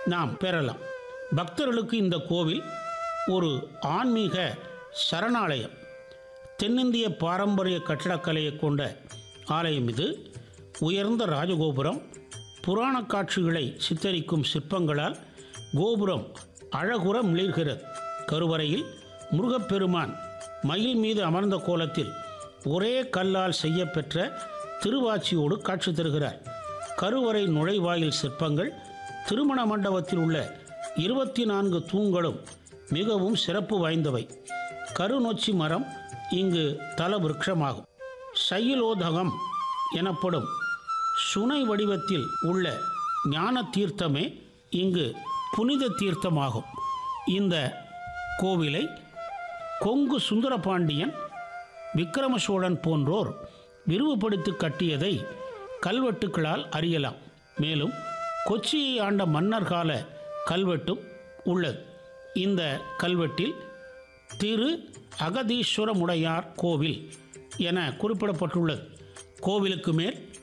நாம் பெறலாம் பக்தர்களுக்கு இந்த கோவில் ஒரு ஆன்மீக சரணாலயம் தென்னிந்திய பாரம்பரிய கட்டடக்கலையை கொண்ட ஆலயம் இது உயர்ந்த ராஜகோபுரம் புராண காட்சிகளை சித்தரிக்கும் சிற்பங்களால் கோபுரம் அழகுற மிளிர்கிறது கருவறையில் முருகப்பெருமான் மயில் மீது அமர்ந்த கோலத்தில் ஒரே கல்லால் செய்யப்பெற்ற திருவாச்சியோடு காட்சி தருகிறார் கருவறை நுழைவாயில் சிற்பங்கள் திருமண மண்டபத்தில் உள்ள இருபத்தி நான்கு தூண்களும் மிகவும் சிறப்பு வாய்ந்தவை கருநொச்சி மரம் இங்கு தல விருட்சமாகும் சைலோதகம் எனப்படும் சுனை வடிவத்தில் உள்ள ஞான தீர்த்தமே இங்கு புனித தீர்த்தமாகும் இந்த கோவிலை கொங்கு சுந்தரபாண்டியன் விக்கிரம சோழன் போன்றோர் விரிவுபடுத்தி கட்டியதை கல்வெட்டுக்களால் அறியலாம் மேலும் கொச்சியை ஆண்ட மன்னர் கால கல்வெட்டும் உள்ளது இந்த கல்வெட்டில் திரு அகதீஸ்வரமுடையார் கோவில் என குறிப்பிடப்பட்டுள்ளது கோவிலுக்கு மேல்